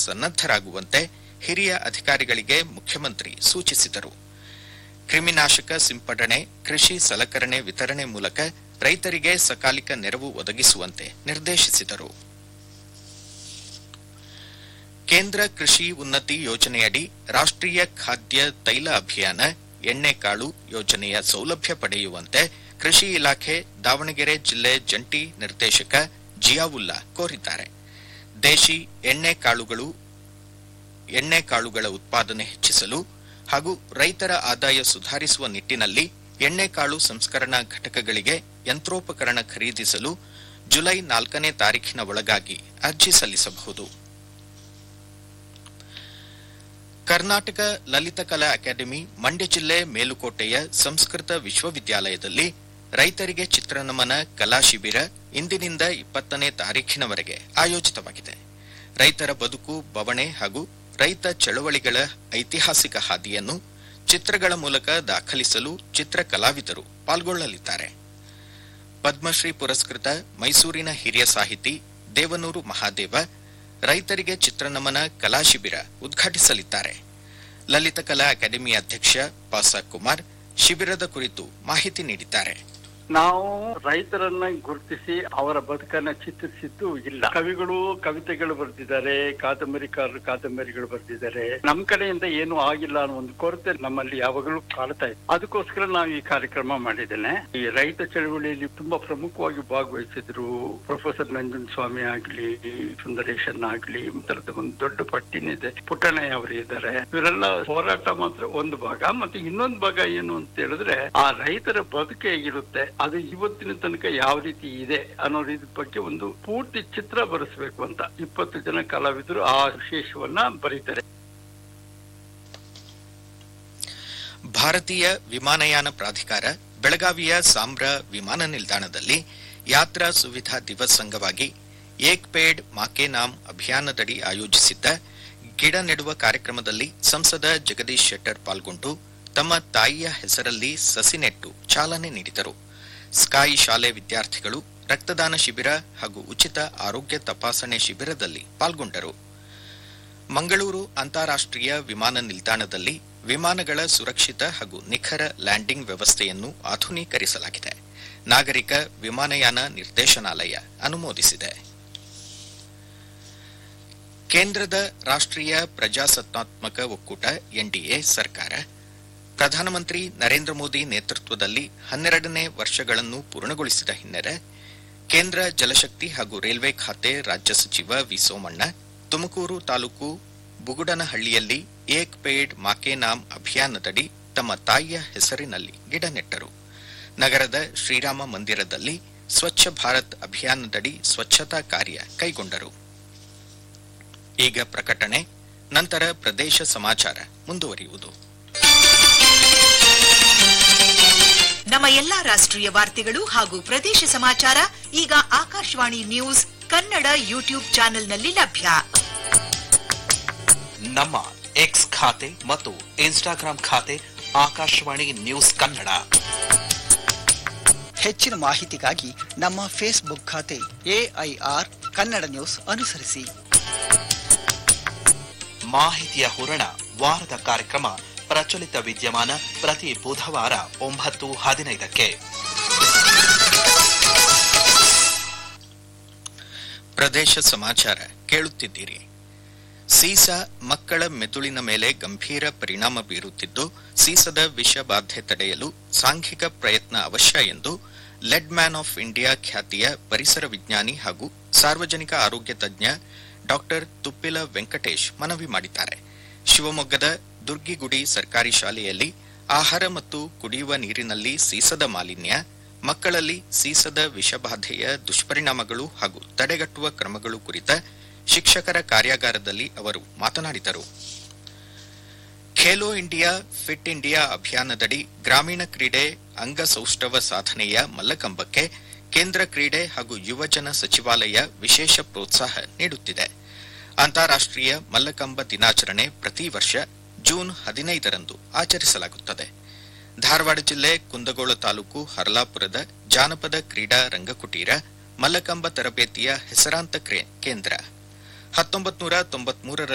ಸನ್ನದ್ದರಾಗುವಂತೆ ಹಿರಿಯ ಅಧಿಕಾರಿಗಳಿಗೆ ಮುಖ್ಯಮಂತ್ರಿ ಸೂಚಿಸಿದರು ಕ್ರಿಮಿನಾಶಕ ಸಿಂಪಡಣೆ ಕೃಷಿ ಸಲಕರಣೆ ವಿತರಣೆ ಮೂಲಕ ರೈತರಿಗೆ ಸಕಾಲಿಕ ನೆರವು ಒದಗಿಸುವಂತೆ ನಿರ್ದೇಶಿಸಿದರು ಕೇಂದ್ರ ಕೃಷಿ ಉನ್ನತಿ ಯೋಜನೆಯಡಿ ರಾಷ್ಟ್ರೀಯ ಖಾದ್ಯ ತೈಲ ಅಭಿಯಾನ ಎಣ್ಣೆಕಾಳು ಯೋಜನೆಯ ಸೌಲಭ್ಯ ಪಡೆಯುವಂತೆ ಕೃಷಿ ಇಲಾಖೆ ದಾವಣಗೆರೆ ಜಿಲ್ಲೆ ಜಂಟಿ ನಿರ್ದೇಶಕ ಜಿಯಾವುಲ್ಲಾ ಕೋರಿದ್ದಾರೆ ದೇಶಿ ಎಣ್ಣೆಕಾಳುಗಳು ಎಣ್ಣೆಕಾಳುಗಳ ಉತ್ಪಾದನೆ ಹೆಚ್ಚಿಸಲು ಹಾಗೂ ರೈತರ ಆದಾಯ ಸುಧಾರಿಸುವ ನಿಟ್ಟಿನಲ್ಲಿ ಎಣ್ಣೆಕಾಳು ಸಂಸ್ಕರಣಾ ಘಟಕಗಳಿಗೆ ಯಂತ್ರೋಪಕರಣ ಖರೀದಿಸಲು ಜುಲೈ ನಾಲ್ಕನೇ ತಾರೀಖಿನ ಒಳಗಾಗಿ ಅರ್ಜಿ ಸಲ್ಲಿಸಬಹುದು ಕರ್ನಾಟಕ ಲಲಿತಕಲಾ ಅಕಾಡೆಮಿ ಮಂಡ್ಯ ಜಿಲ್ಲೆ ಮೇಲುಕೋಟೆಯ ಸಂಸ್ಕೃತ ವಿಶ್ವವಿದ್ಯಾಲಯದಲ್ಲಿ ರೈತರಿಗೆ ಚಿತ್ರನಮನ ಕಲಾ ಶಿಬಿರ ಇಂದಿನಿಂದ ಇಪ್ಪತ್ತನೇ ತಾರೀಖಿನವರೆಗೆ ಆಯೋಜಿತವಾಗಿದೆ ರೈತರ ಬದುಕು ಬವಣೆ ಹಾಗೂ ರೈತ ಚಳವಳಿಗಳ ಐತಿಹಾಸಿಕ ಹಾದಿಯನ್ನು ಚಿತ್ರಗಳ ಮೂಲಕ ದಾಖಲಿಸಲು ಚಿತ್ರ ಕಲಾವಿದರು ಪಾಲ್ಗೊಳ್ಳಲಿದ್ದಾರೆ ಪದ್ಮಶ್ರೀ ಪುರಸ್ಕೃತ ಮೈಸೂರಿನ ಹಿರಿಯ ಸಾಹಿತಿ ದೇವನೂರು ಮಹಾದೇವ ರೈತರಿಗೆ ಚಿತ್ರನಮನ ಕಲಾ ಶಿಬಿರ ಉದ್ಘಾಟಿಸಲಿದ್ದಾರೆ ಲಲಿತ ಕಲಾ ಅಕಾಡೆಮಿ ಅಧ್ಯಕ್ಷ ಪಾಸ ಕುಮಾರ್ ಶಿಬಿರದ ಕುರಿತು ಮಾಹಿತಿ ನೀಡಿದ್ದಾರೆ ನಾವು ರೈತರನ್ನ ಗುರುತಿಸಿ ಅವರ ಬದುಕನ್ನ ಚಿತ್ರಿಸಿದ್ದು ಇಲ್ಲ ಕವಿಗಳು ಕವಿತೆಗಳು ಬರೆದಿದ್ದಾರೆ ಕಾದಂಬರಿಕಾರರು ಕಾದಂಬರಿಗಳು ಬರೆದಿದ್ದಾರೆ ನಮ್ ಕಡೆಯಿಂದ ಏನು ಆಗಿಲ್ಲ ಅನ್ನೋ ಒಂದು ಕೊರತೆ ನಮ್ಮಲ್ಲಿ ಯಾವಾಗಲೂ ಕಾಡ್ತಾ ಇದೆ ಅದಕ್ಕೋಸ್ಕರ ನಾವು ಈ ಕಾರ್ಯಕ್ರಮ ಮಾಡಿದ್ದೇನೆ ಈ ರೈತ ಚಳವಳಿಯಲ್ಲಿ ತುಂಬಾ ಪ್ರಮುಖವಾಗಿ ಭಾಗವಹಿಸಿದ್ರು ಪ್ರೊಫೆಸರ್ ನಂಜನ್ ಸ್ವಾಮಿ ಆಗ್ಲಿ ಸುಂದರೇಶನ್ ಆಗ್ಲಿ ತರದ ಒಂದು ದೊಡ್ಡ ಪಟ್ಟಿನಿದೆ ಪುಟ್ಟಣ್ಣಯ್ಯ ಅವರು ಇದ್ದಾರೆ ಇವರೆಲ್ಲ ಹೋರಾಟ ಮಾತ್ರ ಒಂದು ಭಾಗ ಮತ್ತೆ ಇನ್ನೊಂದು ಭಾಗ ಏನು ಅಂತ ಹೇಳಿದ್ರೆ ಆ ರೈತರ ಬದುಕು ಹೇಗಿರುತ್ತೆ ಅದು ಇವತ್ತಿನ ತನಕ ಯಾವ ರೀತಿ ಇದೆ ಅನ್ನೋ ರೀತಿ ಬಗ್ಗೆ ಒಂದು ಪೂರ್ತಿ ಚಿತ್ರ ಬರೆಸಬೇಕು ಅಂತ ಇಪ್ಪತ್ತು ಜನ ಕಲಾವಿದರು ಆ ವಿಶೇಷವನ್ನ ಬರೀತಾರೆ ಭಾರತೀಯ ವಿಮಾನಯಾನ ಪ್ರಾಧಿಕಾರ ಬೆಳಗಾವಿಯ ಸಾಂಬ್ರಾ ವಿಮಾನ ನಿಲ್ದಾಣದಲ್ಲಿ ಯಾತ್ರಾ ಸುವಿಧಾ ದಿವಸ್ ಅಂಗವಾಗಿ ಏಕ್ ಪೇಡ್ ಮಾಕೆ ನಾಮ್ ಅಭಿಯಾನದಡಿ ಆಯೋಜಿಸಿದ್ದ ಗಿಡ ನೆಡುವ ಕಾರ್ಯಕ್ರಮದಲ್ಲಿ ಸಂಸದ ಜಗದೀಶ್ ಶೆಟ್ಟರ್ ಪಾಲ್ಗೊಂಡು ತಮ್ಮ ತಾಯಿಯ ಹೆಸರಲ್ಲಿ ಸಸಿ ನೆಟ್ಟು ಚಾಲನೆ ನೀಡಿದರು ಸ್ಕಾಯಿ ಶಾಲೆ ವಿದ್ಯಾರ್ಥಿಗಳು ರಕ್ತದಾನ ಶಿಬಿರ ಹಾಗೂ ಉಚಿತ ಆರೋಗ್ಯ ತಪಾಸಣೆ ಶಿಬಿರದಲ್ಲಿ ಪಾಲ್ಗೊಂಡರು ಮಂಗಳೂರು ಅಂತಾರಾಷ್ಟ್ರೀಯ ವಿಮಾನ ನಿಲ್ದಾಣದಲ್ಲಿ ವಿಮಾನಗಳ ಸುರಕ್ಷಿತ ಹಾಗೂ ನಿಖರ ಲ್ಯಾಂಡಿಂಗ್ ವ್ಯವಸ್ಥೆಯನ್ನು ಆಧುನೀಕರಿಸಲಾಗಿದೆ ನಾಗರಿಕ ವಿಮಾನಯಾನ ನಿರ್ದೇಶನಾಲಯ ಅನುಮೋದಿಸಿದೆ ಕೇಂದ್ರದ ರಾಷ್ಟ್ರೀಯ ಪ್ರಜಾಸತ್ತಾತ್ಮಕ ಒಕ್ಕೂಟ ಎನ್ಡಿಎ ಸರ್ಕಾರ ಪ್ರಧಾನಮಂತ್ರಿ ನರೇಂದ್ರ ಮೋದಿ ನೇತೃತ್ವದಲ್ಲಿ ಹನ್ನೆರಡನೇ ವರ್ಷಗಳನ್ನು ಪೂರ್ಣಗೊಳಿಸಿದ ಹಿನ್ನೆಲೆ ಕೇಂದ್ರ ಜಲಶಕ್ತಿ ಹಾಗೂ ರೈಲ್ವೆ ಖಾತೆ ರಾಜ್ಯ ಸಚಿವ ವಿ ಸೋಮಣ್ಣ ತುಮಕೂರು ತಾಲೂಕು ಬುಗುಡನಹಳ್ಳಿಯಲ್ಲಿ ಏಕ್ ಪೇಡ್ ಮಾಕೆ ನಾಮ್ ಅಭಿಯಾನದಡಿ ತಮ್ಮ ತಾಯಿಯ ಹೆಸರಿನಲ್ಲಿ ಗಿಡ ನೆಟ್ಟರು ನಗರದ ಶ್ರೀರಾಮ ಮಂದಿರದಲ್ಲಿ ಸ್ವಚ್ಛ ಭಾರತ್ ಅಭಿಯಾನದಡಿ ಸ್ವಚ್ಛತಾ ಕಾರ್ಯ ಕೈಗೊಂಡರು ಈಗ ಪ್ರಕಟಣೆ ನಂತರ ಪ್ರದೇಶ ಸಮಾಚಾರ ಮುಂದುವರಿಯುವುದು ನಮ್ಮ ಎಲ್ಲಾ ರಾಷ್ಟ್ರೀಯ ವಾರ್ತೆಗಳು ಹಾಗೂ ಪ್ರದೇಶ ಸಮಾಚಾರ ಈಗ ಆಕಾಶವಾಣಿ ನ್ಯೂಸ್ ಕನ್ನಡ ಯೂಟ್ಯೂಬ್ ಚಾನೆಲ್ನಲ್ಲಿ ಲಭ್ಯ ನಮ್ಮ ಎಕ್ಸ್ ಖಾತೆ ಮತ್ತು ಇನ್ಸ್ಟಾಗ್ರಾಂ ಖಾತೆ ಆಕಾಶವಾಣಿ ನ್ಯೂಸ್ ಕನ್ನಡ ಹೆಚ್ಚಿನ ಮಾಹಿತಿಗಾಗಿ ನಮ್ಮ ಫೇಸ್ಬುಕ್ ಖಾತೆ ಎಐಆರ್ ಕನ್ನಡ ನ್ಯೂಸ್ ಅನುಸರಿಸಿ ಮಾಹಿತಿಯ ಹೂರಣ ವಾರದ ಕಾರ್ಯಕ್ರಮ ಪ್ರಚಲಿತ ವಿದ್ಯಮಾನ ಪ್ರತಿ ಬುಧವಾರ ಒಂಬತ್ತು ಹದಿನೈದಕ್ಕೆ ಪ್ರದೇಶ ಸಮಾಚಾರ ಕೇಳುತ್ತಿದ್ದೀರಿ ಸೀಸ ಮಕ್ಕಳ ಮೆದುಳಿನ ಮೇಲೆ ಗಂಭೀರ ಪರಿಣಾಮ ಬೀರುತ್ತಿದ್ದು ಸೀಸದ ವಿಷಬಾಧೆ ತಡೆಯಲು ಸಾಂಘಿಕ ಪ್ರಯತ್ನ ಅವಶ್ಯ ಎಂದು ಲೆಡ್ ಮ್ಯಾನ್ ಆಫ್ ಇಂಡಿಯಾ ಖ್ಯಾತಿಯ ಪರಿಸರ ವಿಜ್ಞಾನಿ ಹಾಗೂ ಸಾರ್ವಜನಿಕ ಆರೋಗ್ಯ ತಜ್ಞ ಡಾಕ್ಟರ್ ತುಪ್ಪಿಲ ವೆಂಕಟೇಶ್ ಮನವಿ ಮಾಡಿದ್ದಾರೆ ಶಿವಮೊಗ್ಗದ ದುರ್ಗಿಗುಡಿ ಸರ್ಕಾರಿ ಶಾಲೆಯಲ್ಲಿ ಆಹಾರ ಮತ್ತು ಕುಡಿಯುವ ನೀರಿನಲ್ಲಿ ಸೀಸದ ಮಾಲಿನ್ಯ ಮಕ್ಕಳಲ್ಲಿ ಸೀಸದ ವಿಷಬಾಧೆಯ ದುಷ್ಪರಿಣಾಮಗಳು ಹಾಗೂ ತಡೆಗಟ್ಟುವ ಕ್ರಮಗಳು ಕುರಿತ ಶಿಕ್ಷಕರ ಕಾರ್ಯಾಗಾರದಲ್ಲಿ ಅವರು ಮಾತನಾಡಿದರು ಖೇಲೋ ಇಂಡಿಯಾ ಫಿಟ್ ಇಂಡಿಯಾ ಅಭಿಯಾನದಡಿ ಗ್ರಾಮೀಣ ಕ್ರೀಡೆ ಅಂಗಸೌಷ್ಠವ ಸಾಧನೆಯ ಮಲ್ಲಕಂಬಕ್ಕೆ ಕೇಂದ್ರ ಕ್ರೀಡೆ ಹಾಗೂ ಯುವಜನ ಸಚಿವಾಲಯ ವಿಶೇಷ ಪ್ರೋತ್ಸಾಹ ನೀಡುತ್ತಿದೆ ಅಂತಾರಾಷ್ಟ್ರೀಯ ಮಲ್ಲಕಂಬ ದಿನಾಚರಣೆ ಪ್ರತಿ ವರ್ಷ ಜೂನ್ ಹದಿನೈದರಂದು ಆಚರಿಸಲಾಗುತ್ತದೆ ಧಾರವಾಡ ಜಿಲ್ಲೆ ಕುಂದಗೋಳ ತಾಲೂಕು ಹರ್ಲಾಪುರದ ಜಾನಪದ ಕ್ರೀಡಾ ರಂಗಕುಟೀರ ಮಲ್ಲಕಂಬ ತರಬೇತಿಯ ಹೆಸರಾಂತ ಕ್ರೇ- ಕೇಂದ್ರ ಹತ್ತೊಂಬತ್ತು ನೂರ